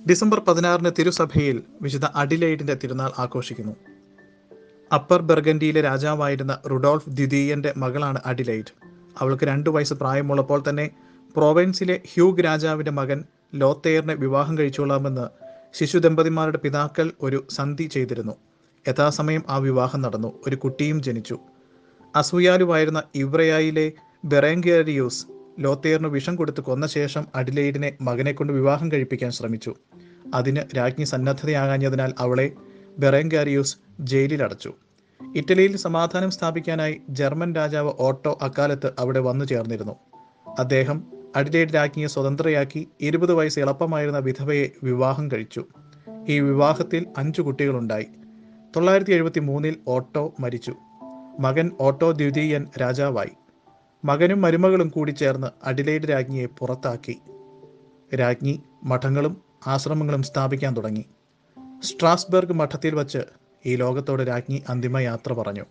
December പതിനാറിന് തിരുസഭയിൽ വിശുദ്ധ അഡിലൈഡിന്റെ തിരുനാൾ ആഘോഷിക്കുന്നു അപ്പർ ബെർഗൻഡിയിലെ രാജാവായിരുന്ന റുഡോൾഫ് ദ്വിതീയന്റെ മകളാണ് അഡിലൈഡ് അവൾക്ക് രണ്ടു വയസ്സ് പ്രായമുള്ളപ്പോൾ തന്നെ പ്രോവൻസിലെ ഹ്യൂഗ് രാജാവിന്റെ മകൻ ലോത്തേറിനെ വിവാഹം കഴിച്ചോളാമെന്ന് ശിശു ദമ്പതിമാരുടെ പിതാക്കൾ ഒരു സന്ധി ചെയ്തിരുന്നു യഥാസമയം ആ വിവാഹം നടന്നു ഒരു കുട്ടിയും ജനിച്ചു അസൂയാലുവായിരുന്ന ഇവ്രയായിലെ ബെറേങ്കേരിയൂസ് ലോത്തേറിന് വിഷം കൊടുത്ത് കൊന്ന ശേഷം അഡിലെയ്ഡിനെ മകനെ കൊണ്ട് വിവാഹം കഴിപ്പിക്കാൻ ശ്രമിച്ചു അതിന് രാജ്ഞി സന്നദ്ധതയാകാഞ്ഞതിനാൽ അവളെ ബെറേങ്കാരിയൂസ് ജയിലിൽ അടച്ചു ഇറ്റലിയിൽ സമാധാനം സ്ഥാപിക്കാനായി ജർമ്മൻ രാജാവ് ഓട്ടോ അക്കാലത്ത് അവിടെ വന്നു ചേർന്നിരുന്നു അദ്ദേഹം അഡിലേഡ് രാജ്ഞിയെ സ്വതന്ത്രയാക്കി ഇരുപത് വയസ്സ് എളുപ്പമായിരുന്ന വിധവയെ വിവാഹം കഴിച്ചു ഈ വിവാഹത്തിൽ അഞ്ചു കുട്ടികളുണ്ടായി തൊള്ളായിരത്തി എഴുപത്തി മൂന്നിൽ ഓട്ടോ മരിച്ചു മകൻ ഓട്ടോ ദ്വിതീയൻ രാജാവായി മകനും മരുമകളും കൂടി ചേർന്ന് അഡിലേഡ് രാജ്ഞിയെ പുറത്താക്കി രാജ്ഞി മഠങ്ങളും ആശ്രമങ്ങളും സ്ഥാപിക്കാൻ തുടങ്ങി സ്ട്രാസ്ബർഗ് മഠത്തിൽ വച്ച് ഈ ലോകത്തോട് രാജ്ഞി അന്തിമ യാത്ര പറഞ്ഞു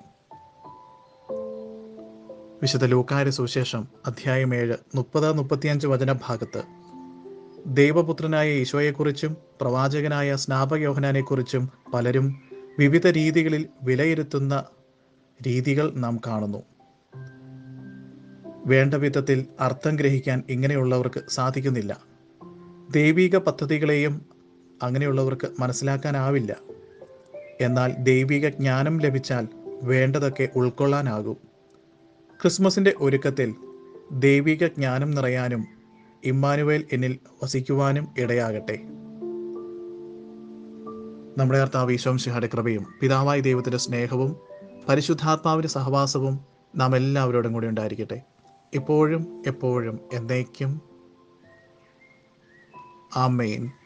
വിശുദ്ധ ലൂക്കായുടെ സുവിശേഷം അധ്യായം ഏഴ് മുപ്പത് മുപ്പത്തിയഞ്ച് വചനഭാഗത്ത് ദൈവപുത്രനായ ഈശോയെക്കുറിച്ചും പ്രവാചകനായ സ്നാപകയോഹനാനെക്കുറിച്ചും പലരും വിവിധ രീതികളിൽ വിലയിരുത്തുന്ന രീതികൾ നാം കാണുന്നു വേണ്ട വിധത്തിൽ അർത്ഥം ഗ്രഹിക്കാൻ ഇങ്ങനെയുള്ളവർക്ക് സാധിക്കുന്നില്ല ദൈവിക പദ്ധതികളെയും അങ്ങനെയുള്ളവർക്ക് മനസ്സിലാക്കാനാവില്ല എന്നാൽ ദൈവിക ജ്ഞാനം ലഭിച്ചാൽ വേണ്ടതൊക്കെ ഉൾക്കൊള്ളാനാകും ക്രിസ്മസിൻ്റെ ഒരുക്കത്തിൽ ദൈവിക ജ്ഞാനം നിറയാനും ഇമ്മാനുവേൽ എന്നിൽ വസിക്കുവാനും ഇടയാകട്ടെ നമ്മുടെ കർത്താവ് ഈശോംശിഹയുടെ കൃപയും പിതാവായ ദൈവത്തിൻ്റെ സ്നേഹവും പരിശുദ്ധാത്മാവിൻ്റെ സഹവാസവും നാം എല്ലാവരോടും കൂടി ഉണ്ടായിരിക്കട്ടെ ഇപ്പോഴും എപ്പോഴും എന്നേക്കും ആമേൻ